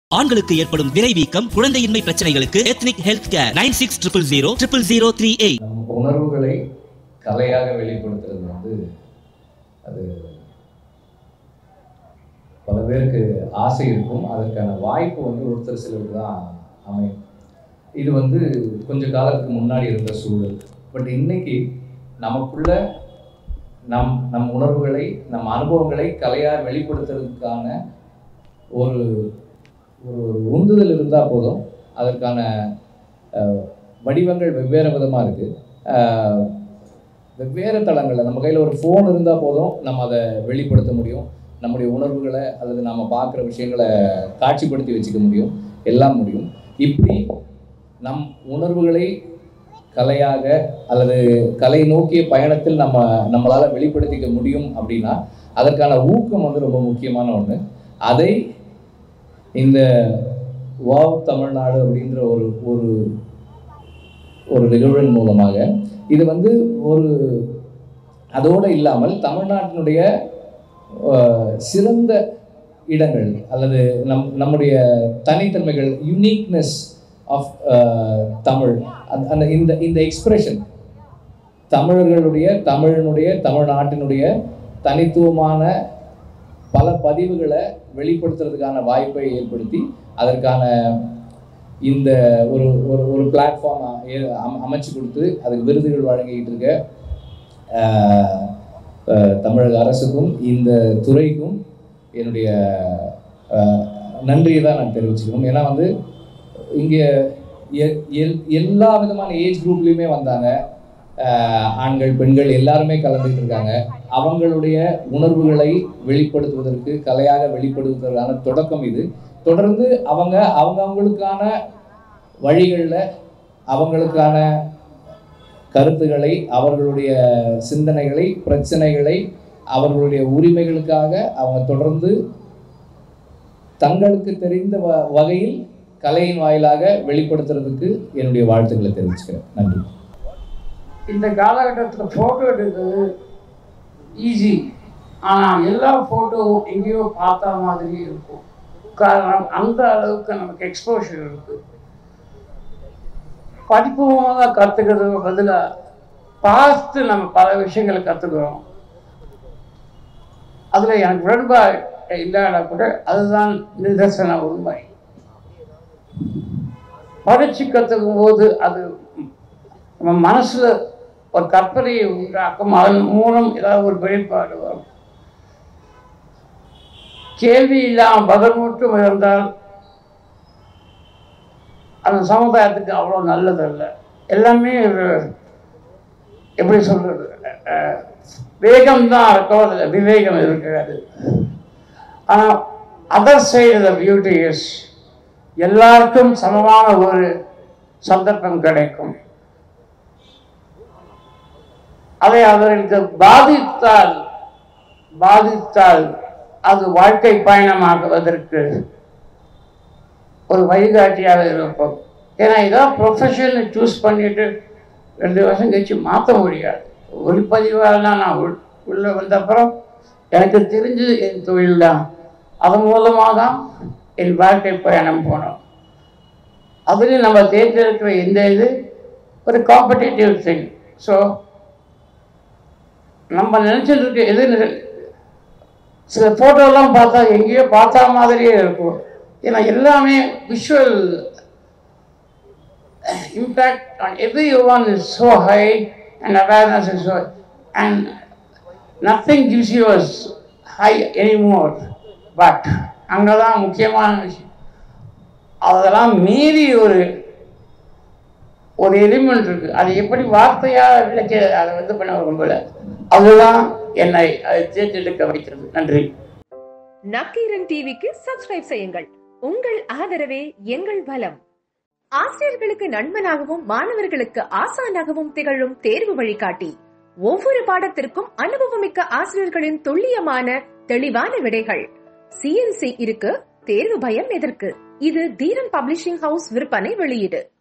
ஆண்களுக்கு ஏற்படும் விரைவீக்கம் குழந்தையின்மை பிரச்சனைகளுக்கு ethnic health care nine six triple zero triple zero three eight நம்ம உணர்வுகளை கலையாக வெளிப்படுத்துறது வந்து அது பல பேருக்கு ஆசை இருக்கும் அதற்கான வாய்ப்பு வந்து ஒருத்தர் சிலருக்கு தான் அமையும் இது வந்து கொஞ்ச காலத்துக்கு முன்னாடி இருந்த சூழல் பட் இன்னைக்கு நமக்குள்ள நம் நம் உணர்வுகளை நம் அனுபவங்களை கலையாக வெளிப்படுத்துறதுக்கான ஒரு ஒரு ஒரு உந்துதல் இருந்தால் போதும் அதற்கான அஹ், வடிவங்கள் வெவ்வேறு விதமாக இருக்குது வெவ்வேறு தளங்களில் நம்ம கையில் ஒரு ஃபோன் இருந்தால் போதும் நம்ம அதை வெளிப்படுத்த முடியும் நம்முடைய உணர்வுகளை அல்லது நம்ம பார்க்குற விஷயங்களை காட்சிப்படுத்தி வச்சுக்க முடியும் எல்லாம் முடியும் இப்படி நம் உணர்வுகளை கலையாக அல்லது கலை நோக்கிய பயணத்தில் நம்ம நம்மளால் வெளிப்படுத்திக்க முடியும் அப்படின்னா அதற்கான ஊக்கம் வந்து ரொம்ப முக்கியமான ஒன்று அதை இந்த வாவ் தமிழ்நாடு அப்படின்ற ஒரு ஒரு ஒரு நிகழ்வின் மூலமாக இது வந்து ஒரு அதோடு இல்லாமல் தமிழ்நாட்டினுடைய அஹ், சிறந்த இடங்கள் அல்லது நம் நம்முடைய தனித்தன்மைகள் யுனிக்னஸ் ஆஃப் தமிழ் அந்த அந்த இந்த இந்த எக்ஸ்பிரஷன் தமிழர்களுடைய தமிழனுடைய தமிழ்நாட்டினுடைய தனித்துவமான பல பதிவுகளை வெளிப்படுத்துறதுக்கான வாய்ப்பை ஏற்படுத்தி அதற்கான இந்த ஒரு ஒரு ஒரு பிளாட்ஃபார்ம் அமைச்சு கொடுத்து அதுக்கு விருதுகள் வழங்கிட்டு இருக்க ஆஹ், ஆஹ், தமிழக அரசுக்கும் இந்த துறைக்கும் என்னுடைய ஆஹ், நன்றியை தான் நான் தெரிவிச்சுக்கணும் ஏன்னா வந்து இங்கே எ- எல்- எல்லா விதமான ஏஜ் குரூப்லேயுமே வந்தாங்க ஆஹ், ஆண்கள் பெண்கள் எல்லாருமே கலந்துக்கிட்டு இருக்காங்க அவங்களுடைய உணர்வுகளை வெளிப்படுத்துவதற்கு கலையாக வெளிப்படுத்துவதற்கான தொடக்கம் இது தொடர்ந்து அவங்க அவங்கவுங்களுக்கான வழிகளில் அவங்களுக்கான கருத்துக்களை அவர்களுடைய சிந்தனைகளை பிரச்சனைகளை அவர்களுடைய உரிமைகளுக்காக அவங்க தொடர்ந்து தங்களுக்கு தெரிந்த வ வகையில் கலையின் வாயிலாக வெளிப்படுத்துறதுக்கு என்னுடைய வாழ்த்துக்களை தெரிவிச்சுக்கிறேன் நன்றி இந்த காலகட்டத்தில் ஃபோட்டோ எடுக்கிறது ஈஸி ஆனால் எல்லா ஃபோட்டோவும் எங்கேயோ பார்த்தா மாதிரி இருக்கும் காரணம் அந்த அளவுக்கு நமக்கு எக்ஸ்போஷர் இருக்கு படிப்புமாக கற்றுக்கிறதுக்கு பதிலாக பார்த்து நம்ம பல விஷயங்களை கற்றுக்குறோம் அதில் எனக்கு உடன்பாடு இல்லாத கூட அதுதான் நிதர்சன உண்மை படித்து கற்றுக்கும் போது அது நம்ம மனசுல ஒரு கற்பனையை உண்டாக்கும் அதன் மூலம் ஏதாவது ஒரு வெளிப்பாடு வரும் கேள்வி இல்லாமல் பதில் மட்டும் இருந்தால் அந்த சமுதாயத்துக்கு அவ்வளோ நல்லதல்ல எல்லாமே ஒரு எப்படி சொல்றது அஹ், வேகம்தான் இருக்கும் அதில் விவேகம் இருக்காது ஆனால் other side the beauty is எல்லாருக்கும் சமமான ஒரு சந்தர்ப்பம் கிடைக்கும் அதை அவர்களுக்கு பாதித்தால் பாதித்தால் அது வாழ்க்கை பயணமாகுவதற்கு ஒரு வழிகாட்டியாக இருப்போம் ஏன்னா இதான் ப்ரொஃபஷன் சூஸ் பண்ணிட்டு ரெண்டு வருஷம் கழிச்சு மாற்ற முடியாது ஒளிப்பதிவாளனா நான் உள் உள்ளே வந்த அப்புறம் எனக்கு தெரிஞ்சது என் தொழில் தான் அதன் மூலமாக தான் என் வாழ்க்கை பயணம் போனோம் அதுலேயும் நம்ம தேர்ந்தெடுக்கிற எந்த இது ஒரு காம்படிட்டிவ் திங் ஸோ நம்ம நினச்சிட்டு இருக்க எது நினை- சில ஃபோட்டோலாம் பார்த்தா எங்கேயோ பார்த்தா மாதிரியே இருக்கும் ஏன்னா எல்லாமே visual impact on everyone is so high and awareness is so and nothing gives you as high anymore but அங்கே தான் முக்கியமான விஷயம் அதெல்லாம் மீறி ஒரு ஒரு எலிமெண்ட் இருக்கு அது எப்படி வார்த்தையா விளக்க அதை வந்து பண்ண விரும்பல அதுதான் என்னை அதை தேர்ந்தெடுக்க வைக்கிறது நன்றி நக்கீரன் டிவிக்கு சப்ஸ்கிரைப் செய்யுங்கள் உங்கள் ஆதரவே எங்கள் பலம் ஆசிரியர்களுக்கு நண்பனாகவும் மாணவர்களுக்கு ஆசானாகவும் திகழும் தேர்வு வழிகாட்டி ஒவ்வொரு பாடத்திற்கும் அனுபவமிக்க ஆசிரியர்களின் துல்லியமான தெளிவான விடைகள் சிஎன்சி இருக்கு தேர்வு பயம் எதற்கு இது தீரன் பப்ளிஷிங் ஹவுஸ் விற்பனை வெளியீடு